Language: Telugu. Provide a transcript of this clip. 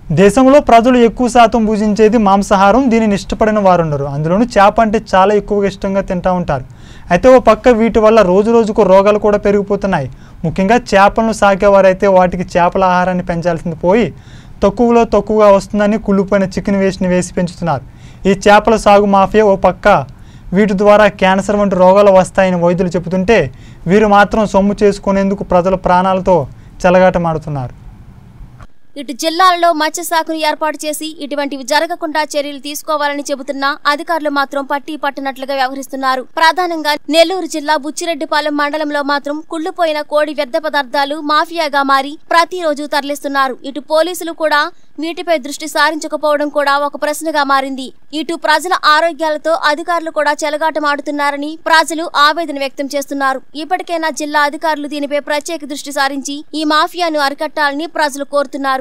దేశంలో ప్రజలు ఎక్కువ శాతం భుజించేది మాంసాహారం దీనిని ఇష్టపడిన వారుండరు అందులోనూ చేప అంటే చాలా ఎక్కువగా ఇష్టంగా తింటూ ఉంటారు అయితే ఓ పక్క వీటి వల్ల రోజు రోజుకు రోగాలు కూడా పెరిగిపోతున్నాయి ముఖ్యంగా చేపలను సాకేవారైతే వాటికి చేపల ఆహారాన్ని పెంచాల్సింది పోయి తక్కువలో తక్కువగా వస్తుందని కుళ్ళిపోయిన చికెన్ వేస్ట్ని వేసి పెంచుతున్నారు ఈ చేపల సాగు మాఫియా ఓ పక్క వీటి ద్వారా క్యాన్సర్ వంటి రోగాలు వస్తాయని వైద్యులు చెబుతుంటే వీరు మాత్రం సొమ్ము చేసుకునేందుకు ప్రజల ప్రాణాలతో చెలగాటమాడుతున్నారు ఇటు జిల్లాలలో మత్స్య శాఖను ఏర్పాటు చేసి ఇటువంటివి జరగకుండా చర్యలు తీసుకోవాలని చెబుతున్నా అధికారులు మాత్రం పట్టి పట్టినట్లుగా వ్యవహరిస్తున్నారు ప్రధానంగా నెల్లూరు జిల్లా బుచ్చిరెడ్డిపాలెం మండలంలో మాత్రం కుళ్ళిపోయిన కోడి వ్యర్థ పదార్థాలు మాఫియాగా మారి ప్రతిరోజు తరలిస్తున్నారు ఇటు పోలీసులు కూడా వీటిపై దృష్టి సారించకపోవడం కూడా ఒక ప్రశ్నగా మారింది ఇటు ప్రజల ఆరోగ్యాలతో అధికారులు కూడా చెలగాటమాడుతున్నారని ప్రజలు ఆవేదన వ్యక్తం చేస్తున్నారు ఇప్పటికైనా జిల్లా అధికారులు దీనిపై ప్రత్యేక దృష్టి సారించి ఈ మాఫియాను అరికట్టాలని ప్రజలు కోరుతున్నారు